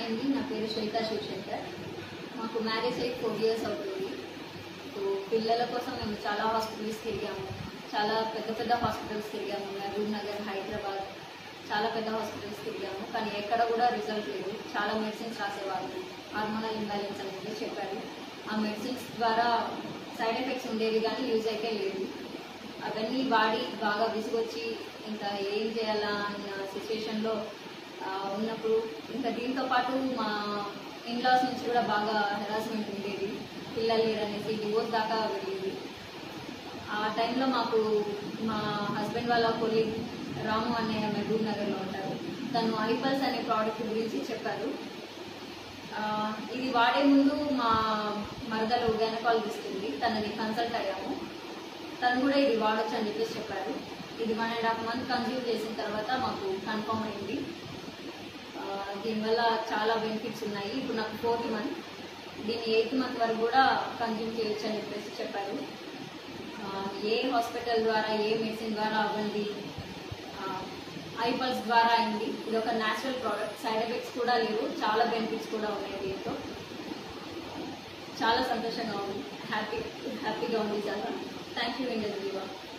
hi అండి నా పేరు శ్వేతా శివశంకర్ మాకు మ్యారేజ్ అయ్యి ఫోర్ ఇయర్స్ అవుతుంది సో పిల్లల కోసం మేము చాలా హాస్పిటల్స్ తిరిగాము చాలా పెద్ద పెద్ద హాస్పిటల్స్ తిరిగాము మహబూబ్ నగర్ హైదరాబాద్ చాలా పెద్ద హాస్పిటల్స్ తిరిగాము కానీ ఎక్కడ కూడా రిజల్ట్ లేదు చాలా మెడిసిన్స్ రాసేవాళ్ళు హార్మోనల్ ఇంబ్యాలెన్స్ అని చెప్పి చెప్పారు ఆ మెడిసిన్స్ ద్వారా సైడ్ ఎఫెక్ట్స్ ఉండేవి కానీ యూజ్ అయితే లేదు అవన్నీ వాడి బాగా విసుగొచ్చి ఇంకా ఏం చేయాలా అన్న సిచ్యువేషన్లో ఉన్నప్పుడు ఇంకా దీంతో పాటు మా ఇన్లాస్ నుంచి కూడా బాగా హెరాస్మెంట్ ఉండేది పిల్లలు లేరనేసి డివోర్స్ దాకా వెళ్ళేది ఆ టైంలో మాకు మా హస్బెండ్ వాళ్ళ కొలీగ్ రాము అనే మహబూబ్ నగర్లో ఉంటారు తను ఐపల్స్ అనే ప్రోడక్ట్ గురించి చెప్పారు ఆ, ఇది వాడే ముందు మా మరదలు గైనకాలజిస్ట్ ఉంది తనని కన్సల్ట్ అయ్యాము తను కూడా ఇది వాడొచ్చు అని చెప్పేసి చెప్పారు ఇది one and half month consume చేసిన తర్వాత మాకు కన్ఫర్మ్ అయింది ఆ, దీనివల్ల చాలా బెనిఫిట్స్ ఉన్నాయి ఇప్పుడు నాకు ఫోర్త్ మంత్ దీన్ని ఎయిత్ మంత్ వరకు కూడా కన్జ్యూమ్ చేయొచ్చు అని చెప్పేసి చెప్పారు ఆ, ఏ హాస్పిటల్ ద్వారా ఏ మెడిసిన్ ద్వారా అవ్వండి ఐపల్స్ ద్వారా అయింది ఇది ఒక న్యాచురల్ ప్రోడక్ట్ సైడ్ ఎఫెక్ట్స్ కూడా లేవు చాలా బెనిఫిట్స్ కూడా ఉన్నాయి దీంతో చాలా సంతోషంగా ఉంది హ్యాపీ హ్యాపీగా ఉంది చాలా థ్యాంక్ యూ ఇండస్